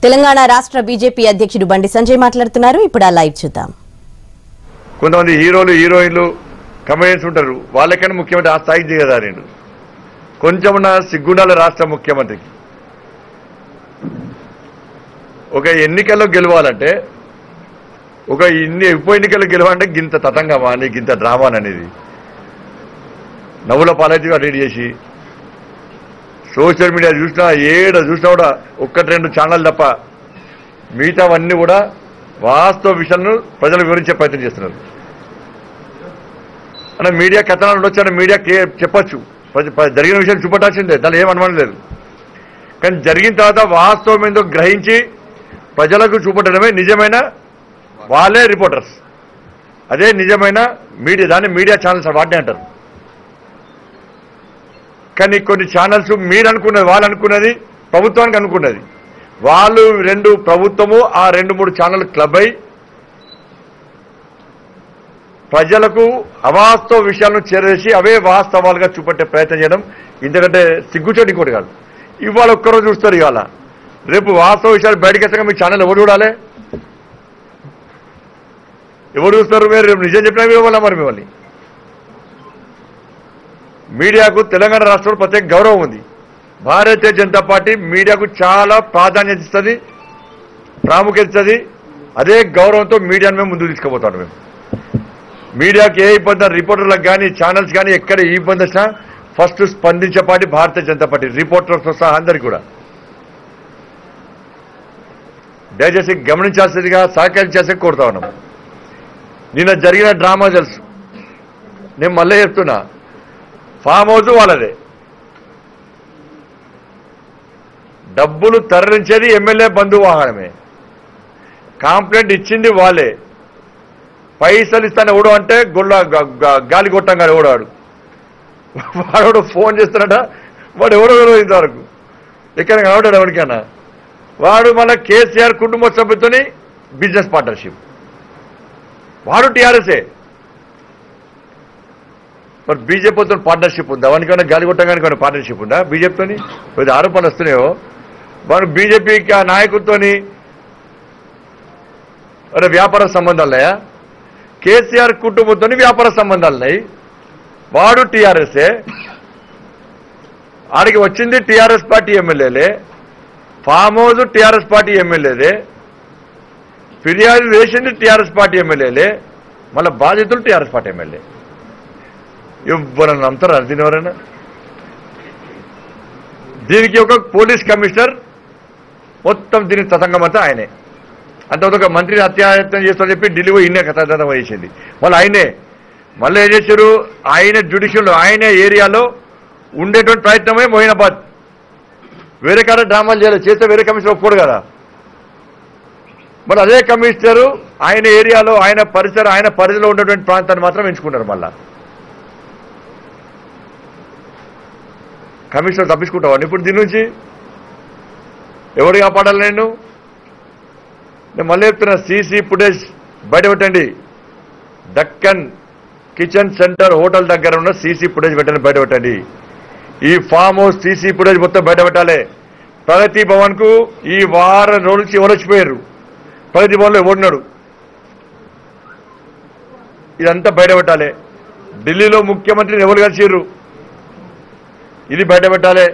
తెలంగాణ రాష్ట్ర బీజేపీ అధ్యక్షుడు బండి సంజయ్ మాట్లాడుతున్నారు ఇప్పుడు ఆ లైవ్ చూద్దాం కొంతమంది హీరోలు హీరోయిన్లు కమెడియన్స్ ఉంటారు వాళ్ళకన్నా ముఖ్యమంత్రి ఆ స్థాయికి దిగదారిండు కొంచెం సిగ్గుండాల రాష్ట్ర ముఖ్యమంత్రికి ఒక ఎన్నికల్లో గెలవాలంటే ఒక ఇన్ని ఉప ఎన్నికల్లో గెలవాలంటే గింత తతంగమా అని గింత డ్రామా అనేది నవ్వుల పాలైతే అటెండ్ చేసి సోషల్ మీడియా చూసినా ఏడ చూసినా కూడా ఒక్కటి రెండు ఛానల్ తప్ప మిగతావన్నీ కూడా వాస్తవ విషయాలను ప్రజలకు వివరించే ప్రయత్నం చేస్తున్నారు అన్న మీడియా కథనాలు ఉండొచ్చు అన్న మీడియా క్లియర్ చెప్పొచ్చు ప్రజ- ప్ర- జరిగిన విషయం చూపటాల్సిందే దానిలో ఏం అనుమానం లేదు కానీ జరిగిన తర్వాత వాస్తవం ఏందో గ్రహించి ప్రజలకు చూపటమే నిజమైన వాళ్ళే రిపోర్టర్స్ అదే నిజమైన మీడియా దాన్ని మీడియా ఛానల్స్ వాటిని అంటారు కానీ కొన్ని ఛానల్స్ మీరు అనుకున్నది వాళ్ళు అనుకున్నది ప్రభుత్వానికి అనుకున్నది వాళ్ళు రెండు ప్రభుత్వము ఆ రెండు మూడు ఛానల్ క్లబ్ అయి ప్రజలకు అవాస్తవ విషయాలను చేరేసి అవే వాస్తవాలుగా చూపెట్టే ప్రయత్నం చేయడం ఇంతకంటే సిగ్గుచేటి ఇంకోటి కాదు ఇవాళ ఒక్కరోజు చూస్తారు ఇవాళ రేపు వాస్తవ విషయాలు బయటకు వచ్చాక మీ ఛానల్ ఎవరు చూడాలి ఎవరు చూస్తారు మీరు రేపు నిజం చెప్పినా ఇవ్వాలా మరి మిమ్మల్ని మీడియాకు తెలంగాణ రాష్ట్రంలో ప్రత్యేక గౌరవం ఉంది భారతీయ జనతా పార్టీ మీడియాకు చాలా ప్రాధాన్యత ఇస్తుంది ప్రాముఖ్యత ఇస్తుంది అదే గౌరవంతో మీడియాను మేము ముందుకు తీసుకుపోతాం మేము మీడియాకి ఏ ఇబ్బంది రిపోర్టర్లకు కానీ ఛానల్స్ కానీ ఎక్కడ ఏ ఇబ్బంది వచ్చినా ఫస్ట్ స్పందించే party Bharatiya Janata Party reporters సహా అందరికీ కూడా దయచేసి గమనించాల్సిందిగా సహకరించాల్సి కోరుతా ఉన్నాం నిన్న జరిగిన డ్రామా తెలుసు నేను మళ్ళీ చెప్తున్నా ఫామ్ హౌస్ వాళ్ళదే డబ్బులు తరలించేది ఎమ్మెల్యే బంధు వాహనమే కాంప్లైంట్ ఇచ్చింది వాళ్ళే పైసలు ఇస్తాను ఎవడు అంటే గొల్ల గ- గ- గాలి కొట్టంగా ఎవడాడు వాడు ఫోన్ చేస్తాడట వాడు ఎవడో ఎవరో ఇంతవరకు ఎక్కడ కనబడ్డాడు ఎవరికైనా వాడు మళ్ళీ కేసీఆర్ కుటుంబ సభ్యుతోని బిజినెస్ పార్ట్నర్షిప్ వాడు టీఆర్ఎస్ఏ మరి బీజేపీతో పార్ట్నర్షిప్ ఉందా వానికైనా గాలి కొట్టగానికి పార్ట్నర్షిప్ ఉందా బీజేపీతోని కొద్ది ఆరోపణలు వస్తున్నాయో వాడు బీజేపీకి ఆ నాయకుడితోని అరే వ్యాపార సంబంధాలు ఉన్నాయా కేసీఆర్ కుటుంబంతో వ్యాపార సంబంధాలు ఉన్నాయి వాడు టీఆర్ఎస్ఏ ఆడికి వచ్చింది టీఆర్ఎస్ పార్టీ ఎమ్మెల్యేలే ఫామ్ హౌస్ టీఆర్ఎస్ పార్టీ ఎమ్మెల్యేదే ఫిర్యాదు వేసింది టీఆర్ఎస్ పార్టీ ఎమ్మెల్యేలే మళ్ళీ బాధితులు టీఆర్ఎస్ పార్టీ ఎమ్మెల్యే ఎవరన్నా నమ్ముతారా దీని ఎవరైనా దీనికి ఒక పోలీస్ కమిషనర్ మొత్తం దీనికి తతంగం అంతా ఆయనే అంటే ఒక మంత్రిని హత్యాయత్నం చేస్తా చెప్పి ఢిల్లీ పోయి ఇన్నే కథాతనం వేసింది మళ్ళీ ఆయనే మళ్ళీ ఏం చేశారు ఆయన జ్యుడిషియల్ ఆయనే ఏరియాలో ఉండేటువంటి ప్రయత్నమే మోయినాబాద్ వేరే కాడ డ్రామాలు చేయలేదు చేస్తే వేరే కమిషనర్ ఒప్పుకోడు కదా మరి అదే కమిషనరు ఆయన ఏరియాలో ఆయన పరిసర ఆయన పరిధిలో ఉన్నటువంటి ప్రాంతాన్ని మాత్రం ఎంచుకున్నారు మళ్ళా కమిషనర్ తప్పించుకుంటావా ఇప్పుడు దీని నుంచి ఎవరు కాపాడాలి నేను నేను మళ్ళీ చెప్తున్నా సీసీ ఫుటేజ్ బయటపెట్టండి దక్కన్ కిచెన్ సెంటర్ హోటల్ దగ్గర ఉన్న సీసీ ఫుటేజ్ పెట్టండి బయటపెట్టండి ఈ ఫామ్ హౌస్ సీసీ ఫుటేజ్ మొత్తం బయటపెట్టాలి ప్రగతి భవన్ కు ఈ వారం రోజుల నుంచి ఎవరు వచ్చిపోయారు ప్రగతి భవన్లో ఎవడున్నాడు ఇదంతా బయటపెట్టాలి ఢిల్లీలో ముఖ్యమంత్రిని ఎవరు కలిసిర్రు ఇది బయటపెట్టాలి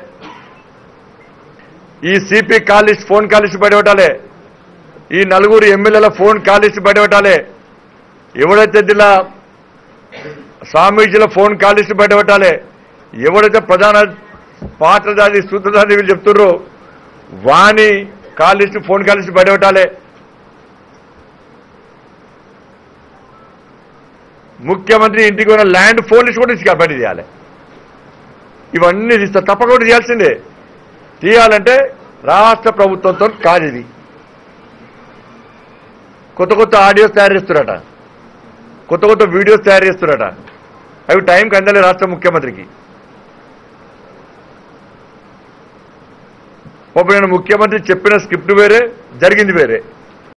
ఈ CP call list phone call list బయటపెట్టాలి ఈ నలుగురు ఎమ్మెల్యేల ఫోన్ కాల్ లిస్ట్ బయటపెట్టాలి ఎవడైతే జిల్లా స్వామీజీల ఫోన్ కాల్ లిస్ట్ బయటపెట్టాలి ఎవడైతే ప్రధాన పాత్రధారి సూత్రధారి వీళ్ళు చెప్తుర్రో వాణి call list phone call list బయటపెట్టాలి ముఖ్యమంత్రి ఇంటికి ఉన్న ల్యాండ్ ఫోన్ లిస్ట్ కూడా తీసుకు బయట తీయాలి ఇవన్నీ తీస్తారు తప్పకుండా తీయాల్సిందే తీయాలంటే రాష్ట్ర ప్రభుత్వంతో కాదు ఇది కొత్త కొత్త ఆడియోస్ తయారు చేస్తున్నారట కొత్త కొత్త వీడియోస్ తయారు చేస్తున్నారట అవి టైంకి అందలే రాష్ట్ర ముఖ్యమంత్రికి పాపం నేను ముఖ్యమంత్రి చెప్పిన స్క్రిప్ట్ వేరే జరిగింది వేరే